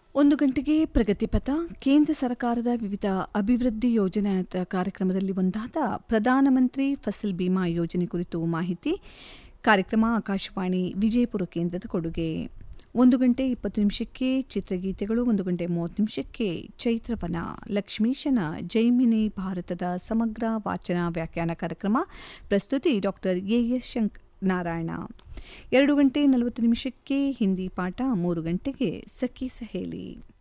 ಒಂದು ಗಂಟೆಗೆ ಪ್ರಗತಿಪಥ ಕೇಂದ್ರ ಸರ್ಕಾರದ ವಿವಿಧ ಅಭಿವೃದ್ಧಿ ಯೋಜನೆ ಕಾರ್ಯಕ್ರಮದಲ್ಲಿ ಒಂದಾದ ಪ್ರಧಾನಮಂತ್ರಿ ಫಸಲ್ ಬಿಮಾ ಯೋಜನೆ ಕುರಿತು ಮಾಹಿತಿ ಕಾರ್ಯಕ್ರಮ ಆಕಾಶವಾಣಿ ವಿಜಯಪುರ ಕೇಂದ್ರದ ಕೊಡುಗೆ ಒಂದು ಗಂಟೆ ಇಪ್ಪತ್ತು ನಿಮಿಷಕ್ಕೆ ಚಿತ್ರಗೀತೆಗಳು ಒಂದು ಗಂಟೆ ಮೂವತ್ತು ನಿಮಿಷಕ್ಕೆ ಚೈತ್ರವನ ಲಕ್ಷ್ಮೀಶನ ಜೈಮಿನಿ ಭಾರತದ ಸಮಗ್ರ ವಾಚನ ವ್ಯಾಖ್ಯಾನ ಕಾರ್ಯಕ್ರಮ ಪ್ರಸ್ತುತಿ ಡಾಕ್ಟರ್ ಎಎಸ್ ಶಂಕ್ ನಾರಾಯಣ ಎರಡು ಗಂಟೆ ನಲವತ್ತು ನಿಮಿಷಕ್ಕೆ ಹಿಂದಿ ಪಾಠ ಮೂರು ಗಂಟೆಗೆ ಸಖಿ ಸಹೇಲಿ